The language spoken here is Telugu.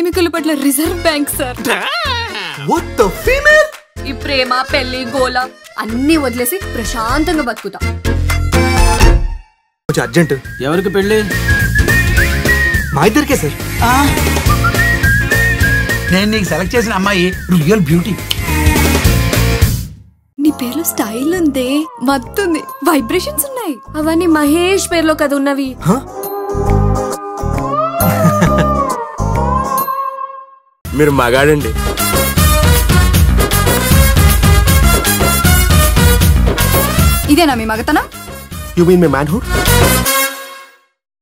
ప్రేమికుల పట్ల Reserve Bank sir what the female ఈ ప్రేమ పెళ్లి గోల అన్ని వదిలేసి ప్రశాంతంగా బతుకుతా కొంచెం అర్జెంట్ ఎవరికి పెళ్ళి మా ఇద్దరికే సార్ నేను నీకు సెలెక్ట్ చేసిన అమ్మాయి రియల్ బ్యూటీ నీ పేర్లో స్టైల్ ఉందే మత్తుంది వైబ్రేషన్స్ ఉన్నాయి అవన్నీ మహేష్ పేర్లో కదా ఉన్నవి మీరు మగాడండి ఇదేనా మీ మగతనం యు మీన్ మై మ్యాన్హుడ్